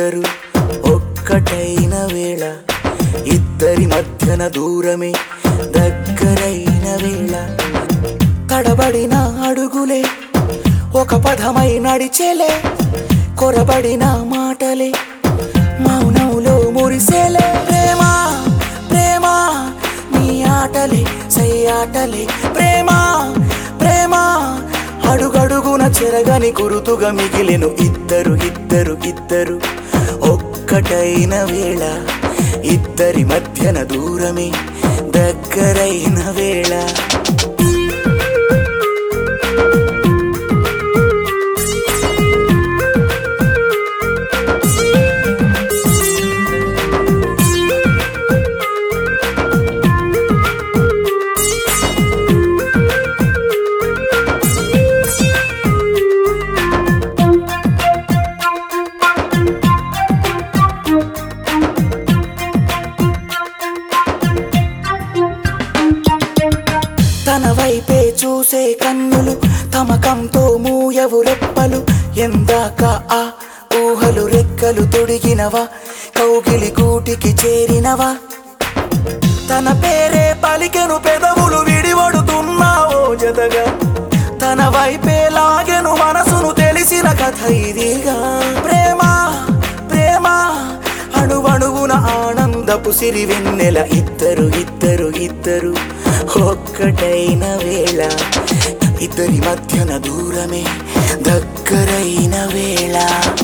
ఇద్దరు ఒక్కటైన వేళ ఇద్దరి మధ్యన దూరమే దగ్గరైన వేళ తడబడిన అడుగులే ఒక పదమై నడిచేలే కొరబడిన మాటలే మౌనంలో మురిసేలే ప్రేమ ప్రేమ నీ ఆటలే సై ఆటలే ప్రేమ ప్రేమ అడుగడుగున చెరగని గురుతుగా మిగిలెను ఇద్దరు ఇద్దరు ఇద్దరు ఒక్కటైన వేళ ఇద్దరి మధ్యన దూరమే దగ్గరైన వేళ తన వైపే చూసే కన్నులు తమకంతో మూయవు రెప్పలు ఎందాక ఆ ఊహలు రెక్కలు తొడిగినవా కౌగిలి గూటికి చేరినవా తన పేరే పలికెను పెదవులు విడివడుతున్నావో జతగా తన వైపే లాగెను మనసును తెలిసిన కథ ఇదిగా ప్రేమ ప్రేమ అణువణువున ఆనందపు సిరి వెన్నెల ఇద్దరు ఇద్దరు ఇద్దరు ఒక్కటైన వేళ ఇద్దరి మధ్యన దూరమే దగ్గరైన వేళ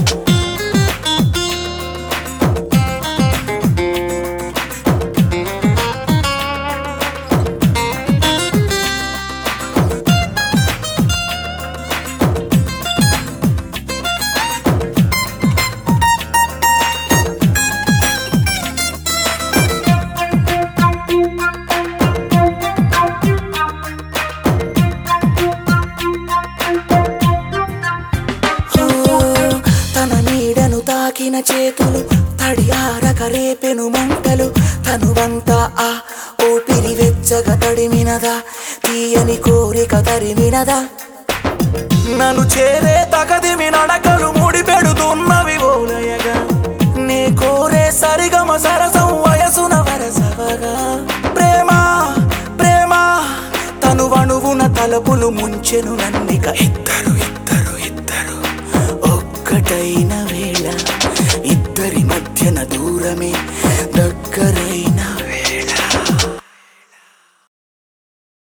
ఓ, తన నీడను తాకిన చేతులు తడి ఆరక రేపెను మంటలు తనువంతా ఆ ఊపిరి వెచ్చగా తడిమినదా తీయని కోరిక తరిమినదా నన్ను చేరే తగదిమి నడకలు ముడి పెడుతున్నవి ఓలయగా నే కోరే సరిగమ సరసం వయసున వరసవగా ప్రేమ ప్రేమ తను వణువున తలపులు ముంచెను నన్నిక ఇద్దరు ఇద్దరు ఇద్దరు ఒక్కటైన వేళ ఇద్దరి మధ్యన దూరమే